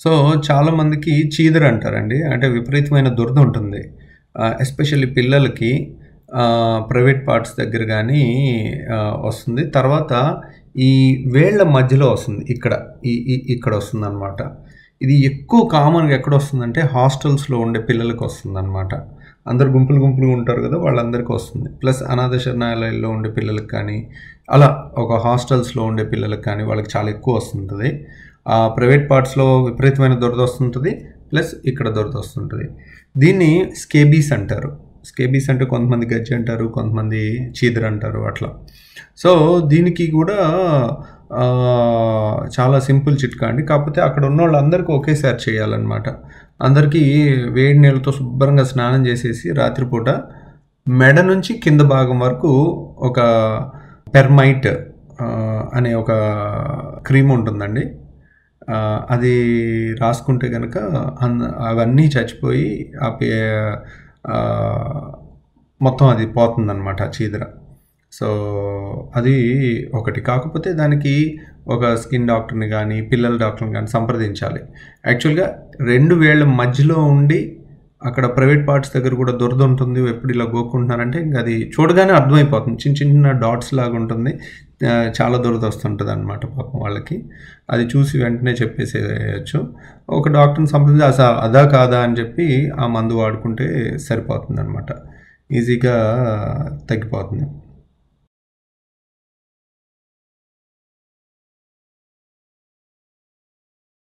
so చాలామందికి చీదర అంటారండి అంటే విపరీతమైన దురద ఉంటుంది ఎస్పెషల్లీ పిల్లలకి ప్రైవేట్ పార్ట్స్ దగ్గర కానీ వస్తుంది తర్వాత ఈ వేళ్ళ మధ్యలో వస్తుంది ఇక్కడ ఈ ఈ- ఇక్కడ వస్తుంది అనమాట ఇది ఎక్కువ కామన్గా ఎక్కడ వస్తుందంటే హాస్టల్స్లో ఉండే పిల్లలకి వస్తుంది అనమాట అందరు గుంపులు గుంపులుగా ఉంటారు కదా వాళ్ళందరికీ వస్తుంది ప్లస్ అనాథ శరణాలయాల్లో ఉండే పిల్లలకి కానీ అలా ఒక హాస్టల్స్లో ఉండే పిల్లలకి కానీ వాళ్ళకి చాలా ఎక్కువ వస్తుంటుంది ఆ ప్రైవేట్ పార్ట్స్లో విపరీతమైన దురద వస్తుంటుంది ప్లస్ ఇక్కడ దురద వస్తుంటుంది దీన్ని స్కేబీస్ అంటారు స్కేబీస్ అంటే కొంతమంది గజ్జి అంటారు కొంతమంది చీదర అంటారు అట్లా సో దీనికి కూడా ఆ, చాలా సింపుల్ చిట్కా అండి కాకపోతే అక్కడ ఉన్న వాళ్ళందరికీ ఒకేసారి చేయాలన్నమాట అందరికీ వేడి నీళ్ళతో శుభ్రంగా స్నానం చేసేసి రాత్రిపూట మెడ నుంచి కింద భాగం వరకు ఒక పెర్మైట్ ఆ, అనే ఒక క్రీమ్ ఉంటుందండి ఆ, అది రాసుకుంటే కనుక అన్ అవన్నీ చచ్చిపోయి ఆ పే ఆ, మొత్తం అది పోతుందన్నమాట ఆ చీదర సో అది ఒకటి కాకపోతే దానికి ఒక స్కిన్ డాక్టర్ని కానీ పిల్లల డాక్టర్ని కానీ సంప్రదించాలి యాక్చువల్గా రెండు వేళ్ల మధ్యలో ఉండి అక్కడ ప్రైవేట్ పార్ట్స్ దగ్గర కూడా దురద ఉంటుంది ఎప్పుడు ఇలా గోక్కుంటున్నారంటే ఇంకా అది చూడగానే అర్థమైపోతుంది చిన్న చిన్న డాట్స్ లాగా ఉంటుంది ఆ, చాలా దురద వస్తుంటుంది అనమాట పాపం వాళ్ళకి అది చూసి వెంటనే చెప్పేసేయచ్చు ఒక డాక్టర్ని సంప్రదించి అసలు అదా కాదా అని చెప్పి ఆ మందు వాడుకుంటే సరిపోతుంది అనమాట ఈజీగా తగ్గిపోతుంది